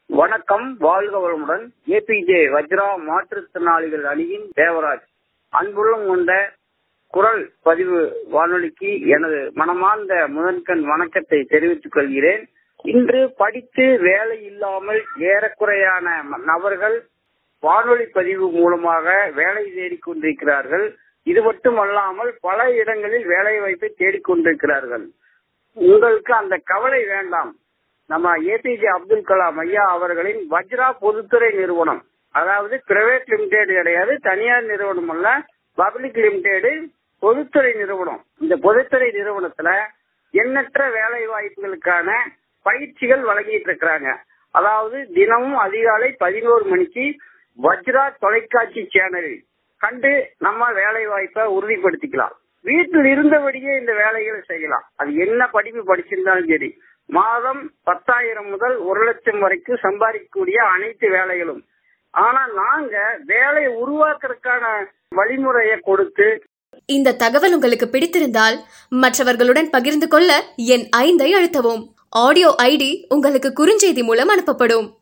வணக்கம் வாழ்க வளமுடன் ஏபிஜே வஜ்ரா மாற்றுத்திறனாளிகள் அணியின் தேவராஜ் அன்புள்ளம் கொண்ட குரல் பதிவு வானொலிக்கு எனது மனமார்ந்த முதன்கண் வணக்கத்தை தெரிவித்துக் கொள்கிறேன் இன்று படித்து வேலை இல்லாமல் ஏறக்குறையான நபர்கள் வானொலி பதிவு மூலமாக வேலை தேடிக்கொண்டிருக்கிறார்கள் இது மட்டுமல்லாமல் பல இடங்களில் வேலை வாய்ப்பை தேடிக்கொண்டிருக்கிறார்கள் உங்களுக்கு அந்த கவலை வேண்டாம் நம்ம ஏபிஜே அப்துல் கலாம் ஐயா அவர்களின் வஜ்ரா பொதுத்துறை நிறுவனம் அதாவது பிரைவேட் லிமிடெட் கிடையாது தனியார் நிறுவனம் அல்ல பப்ளிக் லிமிடெட் பொதுத்துறை நிறுவனம் இந்த பொதுத்துறை நிறுவனத்துல எண்ணற்ற வேலை வாய்ப்புகளுக்கான பயிற்சிகள் வழங்கிட்டு இருக்கிறாங்க அதாவது தினமும் அதிகாலை பதினோரு மணிக்கு வஜ்ரா தொலைக்காட்சி சேனலில் கண்டு நம்ம வேலை வாய்ப்பை உறுதிப்படுத்திக்கலாம் வீட்டில் இருந்தபடியே இந்த வேலைகளை செய்யலாம் அது என்ன படிப்பு படிச்சிருந்தாலும் சரி மாதம் பத்தாயிரம் முதல் ஒரு லட்சம் வரைக்கும் சம்பாதிக்கக்கூடிய அனைத்து வேலைகளும் ஆனா நாங்க வேலையை உருவாக்குறதுக்கான வழிமுறையை கொடுத்து இந்த தகவல் உங்களுக்கு பிடித்திருந்தால் மற்றவர்களுடன் பகிர்ந்து கொள்ள என் ஐந்தை அழுத்தவும் ஆடியோ ஐடி உங்களுக்கு குறுஞ்செய்தி மூலம் அனுப்பப்படும்